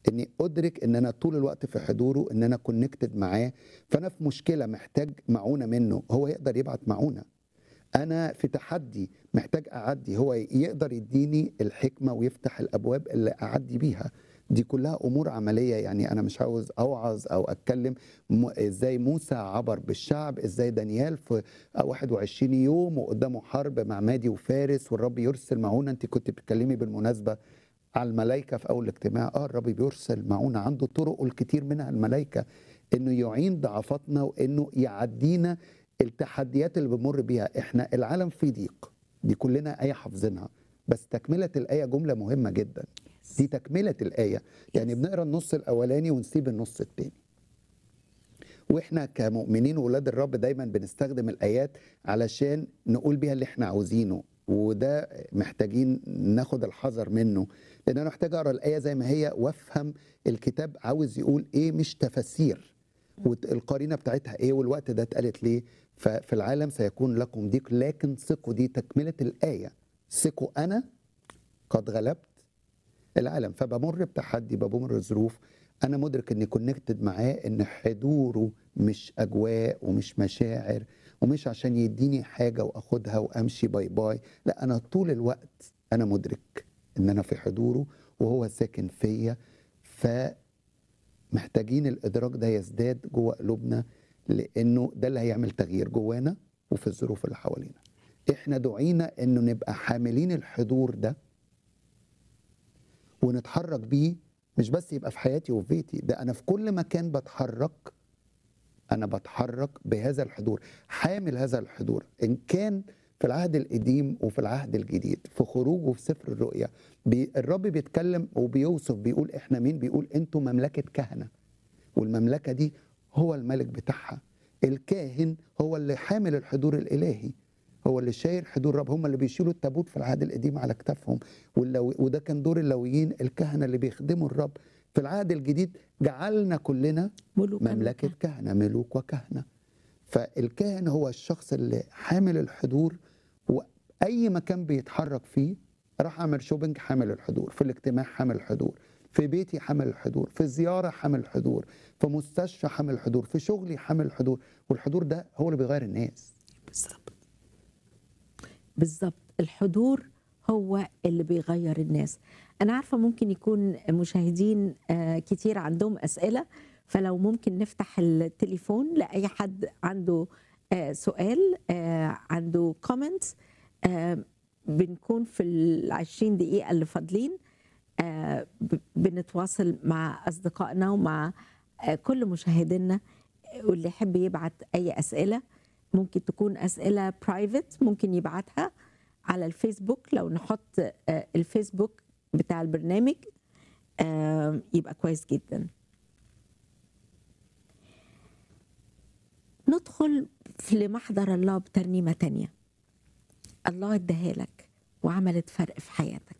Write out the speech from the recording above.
اني ادرك ان انا طول الوقت في حضوره ان انا كونكتد معاه فانا في مشكله محتاج معونه منه هو يقدر يبعت معونه انا في تحدي محتاج اعدي هو يقدر يديني الحكمه ويفتح الابواب اللي اعدي بيها دي كلها امور عمليه يعني انا مش عاوز اوعظ او اتكلم م- ازاي موسى عبر بالشعب ازاي دانيال في 21 يوم وقدامه حرب مع مادي وفارس والرب يرسل معونه انت كنت بتتكلمي بالمناسبه على الملائكه في اول اجتماع اه الرب بيرسل معونه عنده طرق الكتير منها الملائكه انه يعين ضعفاتنا وانه يعدينا التحديات اللي بنمر بيها احنا العالم فيه ضيق دي كلنا ايه حافظينها بس تكمله الايه جمله مهمه جدا دي تكمله الايه يعني بنقرا النص الاولاني ونسيب النص الثاني واحنا كمؤمنين وولاد الرب دايما بنستخدم الايات علشان نقول بيها اللي احنا عاوزينه وده محتاجين ناخد الحذر منه لان انا محتاج اقرا الايه زي ما هي وافهم الكتاب عاوز يقول ايه مش تفاسير والقرينه بتاعتها ايه والوقت ده اتقالت ليه ففي العالم سيكون لكم ضيق لكن ثقوا دي تكمله الايه ثقوا انا قد غلبت العالم فبمر بتحدي بمر بظروف انا مدرك اني كونكتد معاه ان حضوره مش اجواء ومش مشاعر ومش عشان يديني حاجه واخدها وامشي باي باي لا انا طول الوقت انا مدرك ان انا في حضوره وهو ساكن فيا فمحتاجين الادراك ده يزداد جوه قلوبنا لانه ده اللي هيعمل تغيير جوانا وفي الظروف اللي حوالينا احنا دعينا انه نبقى حاملين الحضور ده ونتحرك بيه مش بس يبقى في حياتي وفي بيتي ده انا في كل مكان بتحرك انا بتحرك بهذا الحضور حامل هذا الحضور ان كان في العهد القديم وفي العهد الجديد في خروج وفي سفر الرؤيا بي الرب بيتكلم وبيوصف بيقول احنا مين بيقول انتوا مملكه كهنه والمملكه دي هو الملك بتاعها الكاهن هو اللي حامل الحضور الالهي هو اللي شايل حضور الرب هم اللي بيشيلوا التابوت في العهد القديم على كتافهم واللو... وده كان دور اللويين الكهنه اللي بيخدموا الرب في العهد الجديد جعلنا كلنا ملوكا مملكه كهنه ملوك وكهنه فالكاهن هو الشخص اللي حامل الحضور واي مكان بيتحرك فيه راح اعمل شوبينج حامل الحضور في الاجتماع حامل الحضور في بيتي حامل الحضور في زياره حامل الحضور في مستشفى حامل الحضور في شغلي حامل الحضور والحضور ده هو اللي بيغير الناس بالظبط بالظبط الحضور هو اللي بيغير الناس انا عارفه ممكن يكون مشاهدين آه، كتير عندهم اسئله فلو ممكن نفتح التليفون لاي حد عنده آه، سؤال آه، عنده كومنت بنكون في العشرين دقيقه اللي فاضلين آه، ب- بنتواصل مع اصدقائنا ومع آه، كل مشاهدينا واللي يحب يبعت اي اسئله ممكن تكون اسئله برايفت ممكن يبعتها على الفيسبوك لو نحط آه، الفيسبوك بتاع البرنامج آه، يبقى كويس جدا ندخل في لمحضر الله بترنيمه تانية الله اداها لك وعملت فرق في حياتك